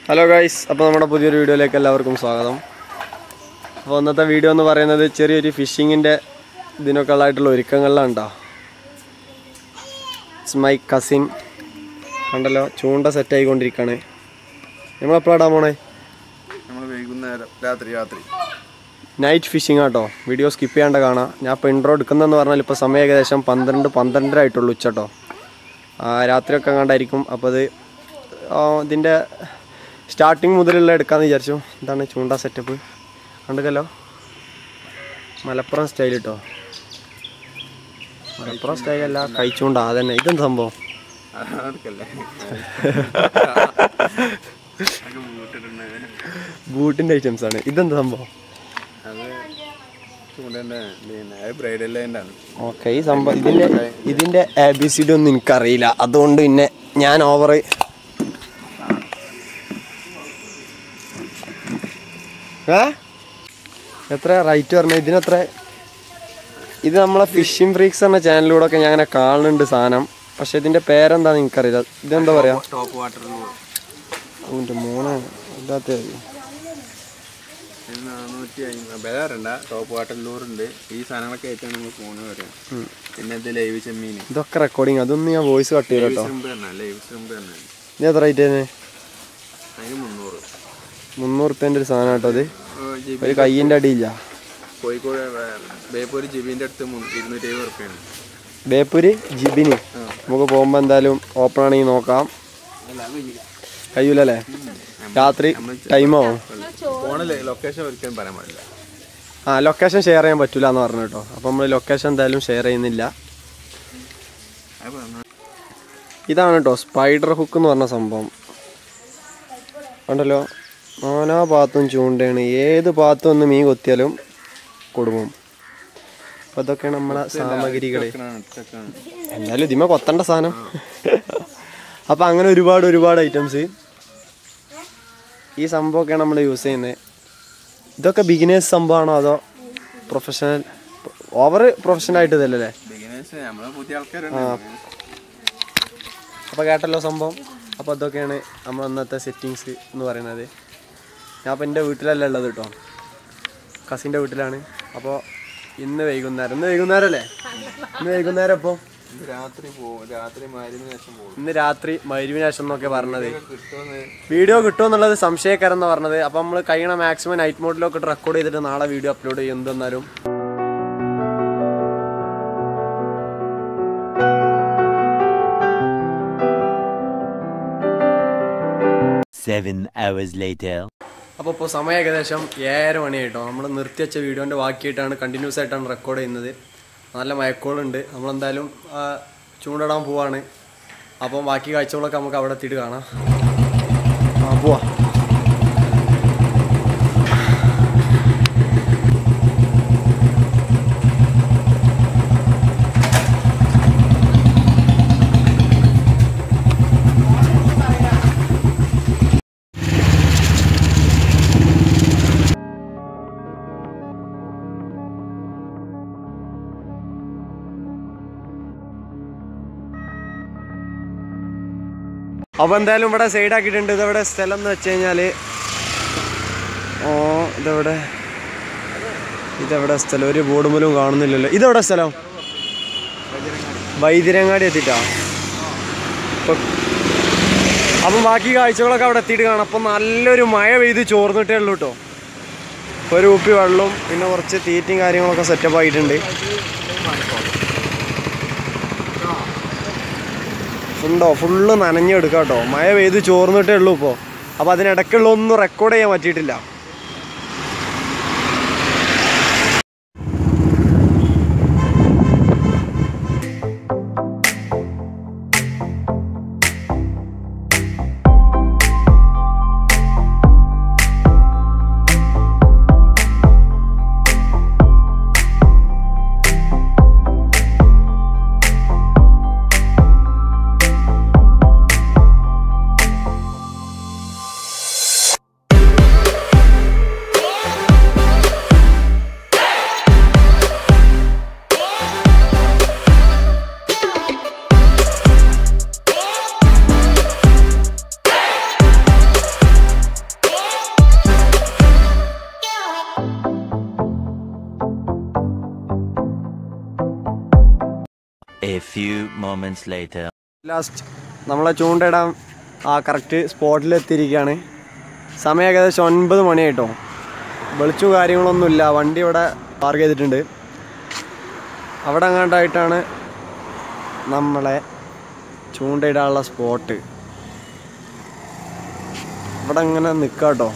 Hello guys അപ്പോൾ നമ്മുടെ പുതിയൊരു വീഡിയോയിലേക്ക് എല്ലാവർക്കും സ്വാഗതം അപ്പോൾ ഇന്നത്തെ വീഡിയോ എന്ന് പറയുന്നത് ചെറിയൊരു ഫിഷിങ്ങിൻ്റെ ഇതിനൊക്കെ ഉള്ളതായിട്ടുള്ള ഒരുക്കങ്ങളിലാണ് കേട്ടോ ഇറ്റ്സ് മൈ കസിൻ കണ്ടല്ലോ ചൂണ്ട സെറ്റ് ആയിക്കൊണ്ടിരിക്കുകയാണ് നമ്മൾ എപ്പോഴാണ് ഇടാൻ പോണേ നമ്മൾ വൈകുന്നേരം രാത്രി രാത്രി നൈറ്റ് ഫിഷിംഗ് ആട്ടോ വീഡിയോ സ്കിപ്പ് ചെയ്യാണ്ട് കാണാം ഞാൻ ഇപ്പോൾ ഇൻട്രോ എടുക്കുന്നതെന്ന് പറഞ്ഞാൽ ഇപ്പോൾ സമയം ഏകദേശം പന്ത്രണ്ട് പന്ത്രണ്ടര ആയിട്ടുള്ളൂ ഉച്ചട്ടോ ആ, രാത്രിയൊക്കെ കണ്ടായിരിക്കും അപ്പോൾ അത് ആ, ഇതിൻ്റെ സ്റ്റാർട്ടിങ് മുതലുള്ള എടുക്കാമെന്ന് വിചാരിച്ചു എന്താണ് ചൂണ്ട സെറ്റപ്പ് കണ്ടുക്കല്ലോ മലപ്പുറം സ്റ്റൈൽ കേട്ടോ മലപ്പുറം സ്റ്റൈലല്ല കഴിച്ചുകൊണ്ടാ അതന്നെ ഇതെന്ത് സംഭവം എടുക്കല്ലേ ബൂട്ടിൻ്റെ ഐറ്റംസ് ആണ് ഇതെന്ത് സംഭവം അത് ചൂണ്ടേൻ്റെ പിന്നെ ബ്രൈഡൽ ലൈൻ്റെ ആണ് ഓക്കെ ഈ സംഭവം ഇതിൻ്റെ ഇതിൻ്റെ എ ബി സി ഡി ഒന്നും എനിക്കറിയില്ല അതുകൊണ്ട് പിന്നെ ഞാൻ ഓവർ ഏ എത്ര റൈറ്റ് പറഞ്ഞത് ഇതിനെത്ര ഇത് നമ്മളെ ഫിഷിംഗ് ഫ്രീക്സ് എന്ന ചാനലിലൂടെ ഒക്കെ ഞാൻ അങ്ങനെ കാണുന്നുണ്ട് സാധനം പക്ഷെ ഇതിൻ്റെ പേരെന്താന്ന് എനിക്കറിയില്ല ഇതെന്താ പറയാ ടോപ്പ് വാട്ടർ അതിൻ്റെ മൂന്ന് ഇല്ലാത്ത ഇത് നാനൂറ്റി അമ്പത് ബേറണ്ട ടോപ്പ് വാട്ടർ ലൂറുണ്ട് ഈ സാധനങ്ങളൊക്കെ ആയിട്ടാണ് നമ്മൾ ഫോണ് വരിക പിന്നെ ഇത് ലൈവ് ചെമ്മീൻ ഇതൊക്കെ റെക്കോർഡിങ് അതൊന്നും ഞാൻ വോയിസ് കട്ട് ചെയ്യും കേട്ടോ ശ്രിമ്പ് തന്നെ ലൈവ് ശ്രിമ്പ് തന്നെ ഇത് എത്ര റേറ്റ് തന്നെ അതിന് മുന്നൂറ് മുന്നൂറ് റുപ്യൻ്റെ ഒരു സാധനം കേട്ടോ അത് ഓ, ജിബി ഒരു കയ്യിൻ്റെ അടിയില്ല കോഴിക്കോട് ഏർ, ബേപ്പൂർ ജിബിൻ്റെ അടുത്ത് മുന്നൂ- ഇരുന്നൂറ്റി എഴുപത് റുപ്യാണ് ബേപ്പൂര് ജിബിനി ആ. നമുക്ക് പോകുമ്പോൾ എന്തായാലും ഓപ്പൺ ആണെങ്കിൽ നോക്കാം അല്ല അത് ഇല്ല. കഴിയൂലല്ലേ രാത്രി ടൈമോ ഫോണിൽ ലൊക്കേഷൻ ഒരിക്കലും പറയാൻ പാടില്ല ആ ലൊക്കേഷൻ ഷെയർ ചെയ്യാൻ പറ്റൂല എന്ന് പറഞ്ഞു കേട്ടോ അപ്പം നമ്മൾ ലൊക്കേഷൻ എന്തായാലും ഷെയർ ചെയ്യുന്നില്ല അത് പറഞ്ഞു ഇതാണ് കേട്ടോ സ്പൈഡർ ഹുക്ക് എന്ന് പറഞ്ഞ സംഭവം കണ്ടല്ലോ നാനാ ഭാഗത്തും ചൂണ്ടയാണ് ഏത് ഭാഗത്തും ഒന്ന് മീൻ കൊത്തിയാലും കൊടുക്കും അപ്പോൾ ഇതൊക്കെയാണ് നമ്മളെ സാമഗ്രികൾ ഇതൊക്കെയാണ്, ഇതൊക്കെയാണ്. എന്തായാലും ഇതിമ കൊത്തണ്ട സാധനം അപ്പം അങ്ങനെ ഒരുപാട് ഒരുപാട് ഐറ്റംസ് ഈ സംഭവമൊക്കെയാണ് നമ്മൾ യൂസ് ചെയ്യുന്നത് ഇതൊക്കെ ബിഗിനേഴ്സ് സംഭവമാണോ അതോ പ്രൊഫഷണൽ ഓവർ പ്രൊഫഷണൽ ആയിട്ട് ഇതല്ലേ Beginners, നമ്മള് പുതിയ ആൾക്കാരുണ്ട് അപ്പോൾ കേട്ടല്ലോ സംഭവം അപ്പോൾ അതൊക്കെയാണ് നമ്മൾ അന്നത്തെ സെറ്റിങ്സ് എന്ന് പറയുന്നത് ഞാൻ അപ്പോൾ എൻ്റെ വീട്ടിലല്ല ഉള്ളത് കേട്ടോ കസിൻ്റെ വീട്ടിലാണ് അപ്പോൾ ഇന്ന് വൈകുന്നേരം ഇന്ന് വൈകുന്നേരം അല്ലേ ഇന്ന് വൈകുന്നേരം ഇപ്പോൾ ഇത് രാത്രി പോകും രാത്രി മരുന്ന് ശേഷം പോകും ഇന്ന് രാത്രി മരുവിന് ശേഷം എന്നൊക്കെ പറഞ്ഞത് കിട്ടുമെന്ന് വീഡിയോ കിട്ടുമെന്നുള്ളത് സംശയക്കാരൻ എന്ന് പറഞ്ഞത് അപ്പം നമ്മൾ കഴിയണ മാക്സിമം നൈറ്റ് മോഡിലൊക്കെ റെക്കോർഡ് ചെയ്തിട്ട് നാളെ വീഡിയോ അപ്ലോഡ് ചെയ്യും എന്തെന്നാലും Seven hours later. അപ്പോൾ ഇപ്പോൾ സമയം ഏകദേശം ഏഴര മണിയായിട്ടോ നമ്മൾ നിർത്തിവെച്ച വീഡിയോൻ്റെ ബാക്കിയായിട്ടാണ് കണ്ടിന്യൂസ് ആയിട്ടാണ് റെക്കോർഡ് ചെയ്യുന്നത് നല്ല മയക്കോളുണ്ട് നമ്മളെന്തായാലും ആ, ചൂണ്ടിടാൻ പോവാണ് അപ്പം ബാക്കി കാഴ്ചകളൊക്കെ നമുക്ക് അവിടെ എത്തിയിട്ട് കാണാം ആ പോവാ അപ്പോൾ എന്തായാലും ഇവിടെ സൈഡ് ആക്കിയിട്ടുണ്ട് ഇതെവിടെ സ്ഥലം എന്ന് വെച്ച് കഴിഞ്ഞാൽ ഓ ഇതെവിടെ ഇതെവിടെ സ്ഥലം ഒരു ബോർഡ് മൂലം കാണുന്നില്ലല്ലോ ഇതെവിടെ സ്ഥലം വൈദ്യരങ്ങാടി എത്തിയിട്ടാ ഇപ്പൊ- അപ്പം ബാക്കി കാഴ്ചകളൊക്കെ അവിടെ എത്തിയിട്ട് കാണാം അപ്പം നല്ലൊരു മഴ പെയ്ത് ചോർന്നിട്ടേ ഉള്ളൂ കേട്ടോ ഒരു കുപ്പി വെള്ളവും പിന്നെ കുറച്ച് തീറ്റയും കാര്യങ്ങളൊക്കെ സെറ്റപ്പ് ആയിട്ടുണ്ട് ഉണ്ടോ ഫുള്ള് നനഞ്ഞെടുക്കാം കേട്ടോ മഴ പെയ്ത് ചോർന്നിട്ടേ ഉള്ളൂ ഇപ്പോൾ അപ്പോൾ അതിനിടയ്ക്കുള്ള ഒന്നും റെക്കോർഡ് ചെയ്യാൻ പറ്റിയിട്ടില്ല A few moments later. Last നമ്മളെ ചൂണ്ടയിടാൻ ആ കറക്റ്റ് സ്പോട്ടിൽ എത്തിയിരിക്കുകയാണ് സമയം ഏകദേശം ഒൻപത് മണിയായിട്ടോ വെളിച്ചു കാര്യങ്ങളൊന്നുമില്ല വണ്ടി ഇവിടെ പാർക്ക് ചെയ്തിട്ടുണ്ട് അവിടെ അങ്ങാണ്ടായിട്ടാണ് നമ്മളെ ചൂണ്ടയിടാനുള്ള സ്പോട്ട് ഇവിടെ അങ്ങനെ നിൽക്കാം കേട്ടോ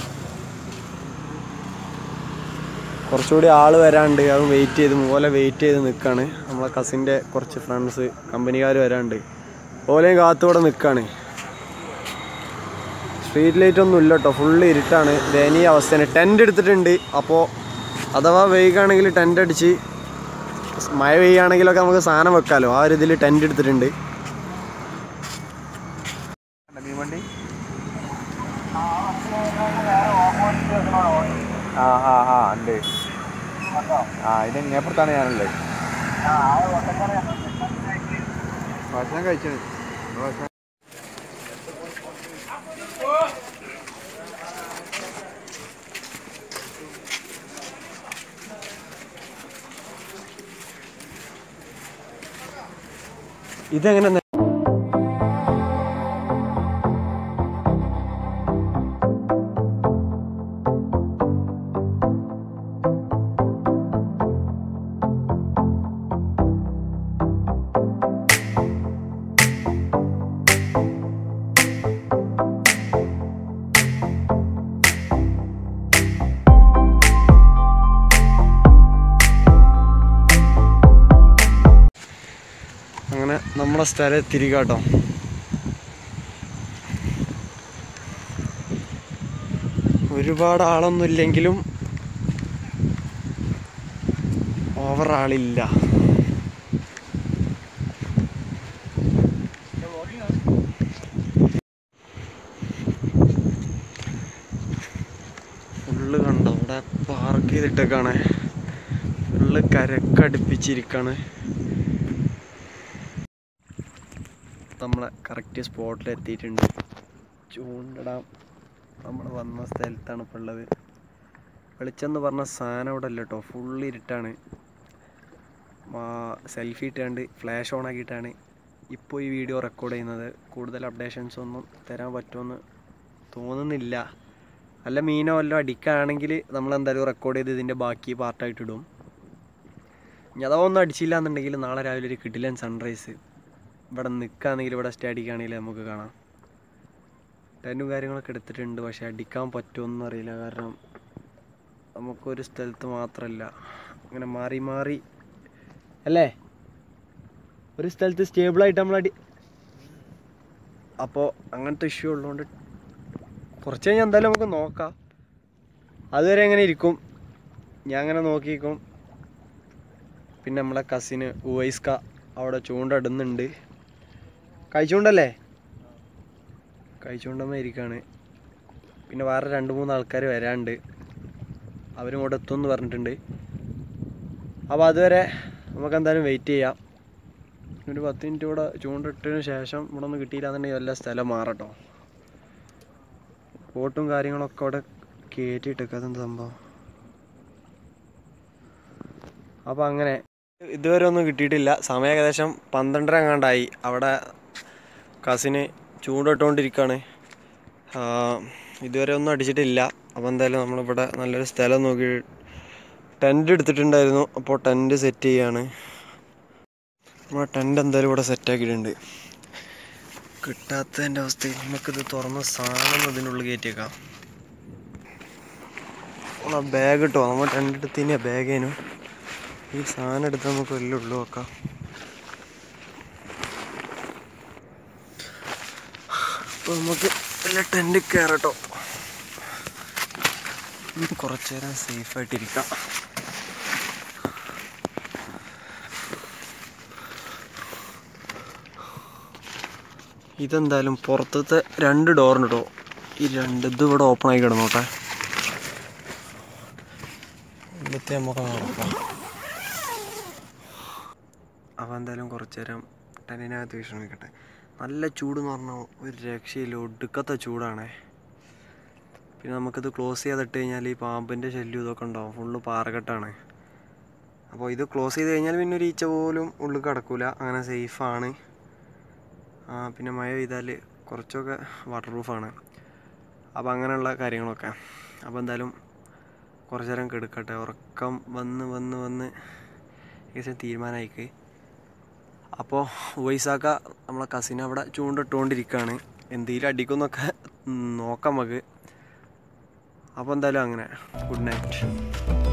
കുറച്ചുകൂടി ആൾ വരാണ്ട് അത് വെയിറ്റ് ചെയ്ത് പോലെ വെയിറ്റ് ചെയ്ത് നിൽക്കുകയാണ് നമ്മളെ കസിൻ്റെ കുറച്ച് ഫ്രണ്ട്സ് കമ്പനിക്കാർ വരാണ്ട് ഓലെയും കാത്തോടെ നിൽക്കുകയാണ് സ്ട്രീറ്റ് ലൈറ്റ് ഒന്നും ഇല്ല കേട്ടോ ഫുള്ള് ഇരുട്ടാണ് ദയനീയ അവസ്ഥയാണ് ടെൻ്റ് എടുത്തിട്ടുണ്ട് അപ്പോൾ അഥവാ വൈകാണെങ്കിൽ ടെൻ്റ് അടിച്ച് മഴ പെയ്യുകയാണെങ്കിലൊക്കെ നമുക്ക് സാധനം വെക്കാമല്ലോ ആ ഒരു ഇതിൽ ടെൻ്റ് എടുത്തിട്ടുണ്ട് മീൻവണ്ടി ആ ആ ആ ഉണ്ട് ആ ഇതിന് ഇങ്ങേപ്പുറത്താണ് ഞാനുള്ളത് ഭക്ഷണം കഴിച്ചത് ഭക്ഷണം ഇതെങ്ങനെ നെ- അങ്ങനെ നമ്മുടെ സ്ഥലം എത്തിരിക്കുക കേട്ടോ ഒരുപാട് ആളൊന്നും ഇല്ലെങ്കിലും ഓവർ ആളില്ല ഫുള്ള് കണ്ടോ ഇവിടെ പാർക്ക് ചെയ്തിട്ടൊക്കെയാണ് ഫുള്ള് കരക്കടുപ്പിച്ചിരിക്കാണ് നമ്മളെ കറക്റ്റ് സ്പോട്ടിൽ എത്തിയിട്ടുണ്ട് ചൂണ്ടിടാം നമ്മൾ വന്ന സ്ഥലത്താണ് ഇപ്പോൾ ഉള്ളത് വെളിച്ചെന്ന് പറഞ്ഞ സാധനം ഇവിടെ അല്ല കേട്ടോ ഫുൾ ഇരുട്ടാണ് സെൽഫി ഇട്ടാണ്ട് ഫ്ലാഷ് ഓൺ ആക്കിയിട്ടാണ് ഇപ്പോൾ ഈ വീഡിയോ റെക്കോർഡ് ചെയ്യുന്നത് കൂടുതൽ അപ്ഡേഷൻസ് ഒന്നും തരാൻ പറ്റുമെന്ന് തോന്നുന്നില്ല അല്ല മീനോ വല്ലതും അടിക്കുകയാണെങ്കിൽ നമ്മൾ എന്തായാലും റെക്കോർഡ് ചെയ്ത് ഇതിൻ്റെ ബാക്കി പാർട്ടായിട്ട് ഇടും ഇനി അഥവാ ഒന്നും അടിച്ചില്ല എന്നുണ്ടെങ്കിൽ നാളെ രാവിലെ ഒരു കിടിലൻ സൺറൈസ് ഇവിടെ നിൽക്കുകയാണെങ്കിൽ ഇവിടെ സ്റ്റേ അടിക്കുകയാണെങ്കിൽ നമുക്ക് കാണാം ടെൻറ്റും കാര്യങ്ങളൊക്കെ എടുത്തിട്ടുണ്ട് പക്ഷെ അടിക്കാൻ പറ്റുമെന്ന് അറിയില്ല കാരണം നമുക്കൊരു സ്ഥലത്ത് മാത്രമല്ല അങ്ങനെ മാറി മാറി അല്ലേ ഒരു സ്ഥലത്ത് സ്റ്റേബിളായിട്ട് നമ്മൾ അടി അപ്പോൾ അങ്ങനത്തെ ഇഷ്യൂ ഉള്ളതുകൊണ്ട് കുറച്ച് കഴിഞ്ഞാൽ എന്തായാലും നമുക്ക് നോക്കാം അതുവരെ എങ്ങനെ ഇരിക്കും ഞാൻ അങ്ങനെ നോക്കിയിരിക്കും പിന്നെ നമ്മളെ കസിന് ഉവൈസ്ക അവിടെ ചൂണ്ടടുന്നുണ്ട് കഴിച്ചുകൊണ്ടല്ലേ കഴിച്ചുകൊണ്ടമ്മ ഇരിക്കുകയാണ് പിന്നെ വേറെ രണ്ട് മൂന്ന് ആൾക്കാർ വരാണ്ട് അവരും ഇങ്ങോട്ട് എത്തുമെന്ന് പറഞ്ഞിട്ടുണ്ട് അപ്പോൾ അതുവരെ നമുക്ക് എന്തായാലും വെയിറ്റ് ചെയ്യാം ഒരു പത്ത് മിനിറ്റ് കൂടെ ചൂണ്ടിട്ടതിന് ശേഷം ഇവിടെ ഒന്നും കിട്ടിയില്ലാന്നുണ്ടെങ്കിൽ എല്ലാ സ്ഥലം മാറട്ടോ ബോട്ടും കാര്യങ്ങളൊക്കെ അവിടെ കയറ്റിയിട്ടൊക്കെ അതെന്താ സംഭവം അപ്പോൾ അങ്ങനെ ഇതുവരെ ഒന്നും കിട്ടിയിട്ടില്ല സമയം ഏകദേശം പന്ത്രണ്ടര എങ്ങാണ്ടായി അവിടെ കസിന് ചൂണ്ടിട്ടുകൊണ്ടിരിക്കുകയാണ് ഇതുവരെ ഒന്നും അടിച്ചിട്ടില്ല അപ്പോൾ എന്തായാലും നമ്മളിവിടെ നല്ലൊരു സ്ഥലം നോക്കി ടെൻ്റ് എടുത്തിട്ടുണ്ടായിരുന്നു അപ്പോൾ ടെൻ്റ് സെറ്റ് ചെയ്യാണ് നമ്മൾ ടെൻ്റ് എന്തായാലും ഇവിടെ സെറ്റ് ആക്കിയിട്ടുണ്ട് കിട്ടാത്തതിൻ്റെ അവസ്ഥയിൽ നമുക്കിത് തുറന്ന് സാധനം ഇതിനുള്ളിൽ കയറ്റിയേക്കാം ആ ബാഗ് കിട്ടുമോ നമ്മൾ ടെൻ്റ് എടുത്തതിന് ബാഗേനു ഈ സാധനം എടുത്ത് നമുക്ക് വലിയ ഉള്ളു വെക്കാം അപ്പോൾ നമുക്ക് വല്ല ടെൻറ്റ് കയറട്ടോ കുറച്ചു നേരം സേഫായിട്ടിരിക്കാം ഇതെന്തായാലും പുറത്തത്തെ രണ്ട് ഡോറിന് കേട്ടോ ഈ രണ്ട് ഇത് ഇവിടെ ഓപ്പൺ ആയി കിടന്നോട്ടെ ഇവിടുത്തെ നമുക്ക് നോക്കാം അപ്പോൾ എന്തായാലും കുറച്ച് നേരം ടെന്നിനകത്ത് വിശ്രമിക്കട്ടെ നല്ല ചൂട് എന്ന് പറഞ്ഞാൽ ഒരു രക്ഷയില്ല ഒടുക്കത്തെ ചൂടാണേ പിന്നെ നമുക്കിത് ക്ലോസ് ചെയ്തിട്ട് കഴിഞ്ഞാൽ ഈ പാമ്പിൻ്റെ ശല്യം ഇതൊക്കെ ഉണ്ടാവും ഫുള്ള് പാറക്കെട്ടാണ് അപ്പോൾ ഇത് ക്ലോസ് ചെയ്ത് കഴിഞ്ഞാൽ പിന്നെ ഒരു ഈച്ച പോലും ഉള്ളിൽ കിടക്കൂല അങ്ങനെ സേഫാണ് പിന്നെ മഴ പെയ്താൽ കുറച്ചൊക്കെ വാട്ടർ പ്രൂഫാണ് അപ്പോൾ അങ്ങനെയുള്ള കാര്യങ്ങളൊക്കെ അപ്പോൾ എന്തായാലും കുറച്ച് നേരം കെടുക്കട്ടെ ഉറക്കം വന്ന് വന്ന് വന്ന് ഏകദേശം തീരുമാനമായിക്ക് അപ്പോൾ വൈസാക്ക നമ്മളെ കസിൻ അവിടെ ചൂണ്ടിട്ടുകൊണ്ടിരിക്കുകയാണ് എന്തെങ്കിലും അടിക്കുന്നൊക്കെ നോക്കാം നമുക്ക് അപ്പോൾ എന്തായാലും അങ്ങനെ ഗുഡ് നൈറ്റ്